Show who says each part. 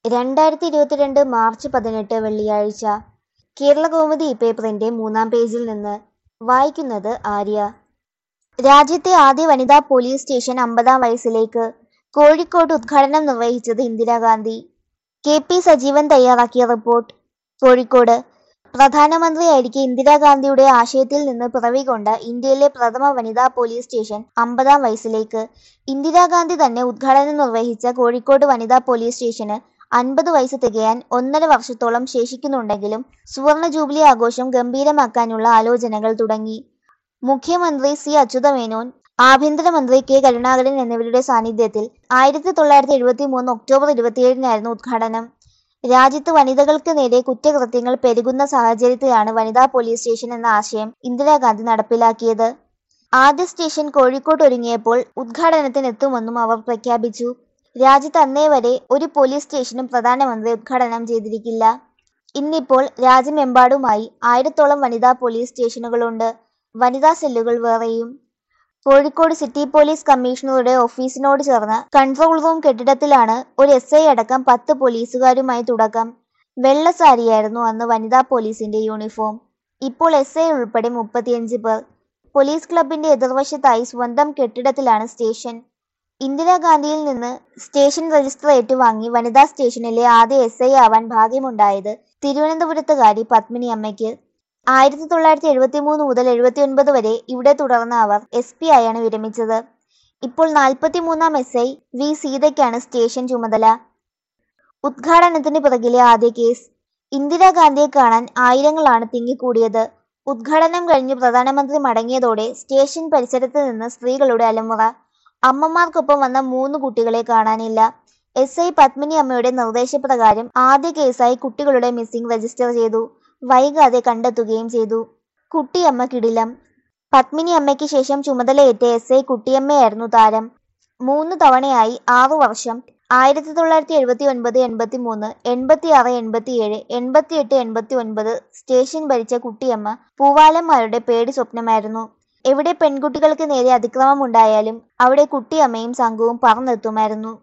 Speaker 1: രണ്ടായിരത്തി ഇരുപത്തിരണ്ട് മാർച്ച് പതിനെട്ട് വെള്ളിയാഴ്ച കേരളകൗമുദി പേപ്പറിന്റെ മൂന്നാം പേജിൽ നിന്ന് വായിക്കുന്നത് ആര്യ രാജ്യത്തെ ആദ്യ വനിതാ പോലീസ് സ്റ്റേഷൻ അമ്പതാം വയസ്സിലേക്ക് കോഴിക്കോട് ഉദ്ഘാടനം നിർവഹിച്ചത് ഇന്ദിരാഗാന്ധി കെ പി സജീവൻ തയ്യാറാക്കിയ റിപ്പോർട്ട് കോഴിക്കോട് പ്രധാനമന്ത്രിയായിരിക്കെ ഇന്ദിരാഗാന്ധിയുടെ ആശയത്തിൽ നിന്ന് പിറവികൊണ്ട ഇന്ത്യയിലെ പ്രഥമ വനിതാ പോലീസ് സ്റ്റേഷൻ അമ്പതാം വയസ്സിലേക്ക് ഇന്ദിരാഗാന്ധി തന്നെ ഉദ്ഘാടനം നിർവഹിച്ച കോഴിക്കോട് വനിതാ പോലീസ് സ്റ്റേഷന് അൻപത് വയസ്സ് തികയാൻ ഒന്നര വർഷത്തോളം ശേഷിക്കുന്നുണ്ടെങ്കിലും സുവർണ ജൂബിലി ആഘോഷം ഗംഭീരമാക്കാനുള്ള ആലോചനകൾ തുടങ്ങി മുഖ്യമന്ത്രി സി അച്യുതമേനോൻ ആഭ്യന്തരമന്ത്രി കെ കരുണാകരൻ എന്നിവരുടെ സാന്നിധ്യത്തിൽ ആയിരത്തി തൊള്ളായിരത്തി എഴുപത്തി മൂന്ന് ഒക്ടോബർ ഇരുപത്തിയേഴിനായിരുന്നു ഉദ്ഘാടനം രാജ്യത്ത് വനിതകൾക്ക് നേരെ കുറ്റകൃത്യങ്ങൾ പെരുകുന്ന സാഹചര്യത്തിലാണ് വനിതാ പോലീസ് സ്റ്റേഷൻ എന്ന ആശയം ഇന്ദിരാഗാന്ധി നടപ്പിലാക്കിയത് ആദ്യ സ്റ്റേഷൻ കോഴിക്കോട്ട് ഒരുങ്ങിയപ്പോൾ ഉദ്ഘാടനത്തിനെത്തുമെന്നും അവർ പ്രഖ്യാപിച്ചു രാജ്യത്ത് അന്നേ വരെ ഒരു പോലീസ് സ്റ്റേഷനും പ്രധാനമന്ത്രി ഉദ്ഘാടനം ചെയ്തിരിക്കില്ല ഇന്നിപ്പോൾ രാജ്യമെമ്പാടുമായി ആയിരത്തോളം വനിതാ പോലീസ് സ്റ്റേഷനുകളുണ്ട് വനിതാ സെല്ലുകൾ വേറെയും കോഴിക്കോട് സിറ്റി പോലീസ് കമ്മീഷണറുടെ ഓഫീസിനോട് ചേർന്ന കൺട്രോൾ റൂം കെട്ടിടത്തിലാണ് ഒരു എസ് ഐ അടക്കം പത്ത് പോലീസുകാരുമായി തുടക്കം വെള്ള സാരിയായിരുന്നു അന്ന് വനിതാ പോലീസിന്റെ യൂണിഫോം ഇപ്പോൾ എസ് ഐ ഉൾപ്പെടെ മുപ്പത്തിയഞ്ച് പേർ പോലീസ് ക്ലബിന്റെ എതിർവശത്തായി സ്വന്തം കെട്ടിടത്തിലാണ് സ്റ്റേഷൻ ഇന്ദിരാഗാന്ധിയിൽ നിന്ന് സ്റ്റേഷൻ രജിസ്റ്റർ ഏറ്റുവാങ്ങി വനിതാ സ്റ്റേഷനിലെ ആദ്യ എസ് ഐ ആവാൻ ഭാഗ്യമുണ്ടായത് തിരുവനന്തപുരത്തുകാരി പത്മിനി അമ്മയ്ക്ക് ആയിരത്തി തൊള്ളായിരത്തി എഴുപത്തി മൂന്ന് മുതൽ എഴുപത്തി ഒൻപത് വരെ ഇവിടെ തുടർന്ന അവർ എസ് പി ആയാണ് വിരമിച്ചത് ഇപ്പോൾ നാൽപ്പത്തി മൂന്നാം എസ് ഐ വി സീതയ്ക്കാണ് സ്റ്റേഷൻ ചുമതല ഉദ്ഘാടനത്തിന് പിറകിലെ ആദ്യ കേസ് ഇന്ദിരാഗാന്ധിയെ കാണാൻ ആയിരങ്ങളാണ് തിങ്ങിക്കൂടിയത് ഉദ്ഘാടനം കഴിഞ്ഞ് പ്രധാനമന്ത്രി മടങ്ങിയതോടെ സ്റ്റേഷൻ പരിസരത്ത് നിന്ന് സ്ത്രീകളുടെ അലമുറ അമ്മമാർക്കൊപ്പം വന്ന മൂന്ന് കുട്ടികളെ കാണാനില്ല എസ് ഐ പത്മിനി അമ്മയുടെ നിർദ്ദേശപ്രകാരം ആദ്യ കേസായി കുട്ടികളുടെ മിസ്സിംഗ് രജിസ്റ്റർ ചെയ്തു വൈകാതെ കണ്ടെത്തുകയും ചെയ്തു കുട്ടിയമ്മ കിടിലം പത്മിനി അമ്മയ്ക്ക് ശേഷം ചുമതലയേറ്റ എസ് ഐ കുട്ടിയമ്മയായിരുന്നു താരം മൂന്ന് തവണയായി ആറു വർഷം ആയിരത്തി തൊള്ളായിരത്തി എഴുപത്തി ഒൻപത് എൺപത്തി മൂന്ന് എൺപത്തി ആറ് എൺപത്തിയേഴ് എൺപത്തിയെട്ട് എൺപത്തി ഒൻപത് സ്റ്റേഷൻ ഭരിച്ച കുട്ടിയമ്മ പൂവാലന്മാരുടെ പേടി സ്വപ്നമായിരുന്നു എവിടെ പെൺകുട്ടികൾക്ക് നേരെ അതിക്രമം ഉണ്ടായാലും അവിടെ കുട്ടിയമ്മയും സംഘവും പറന്നെത്തുമായിരുന്നു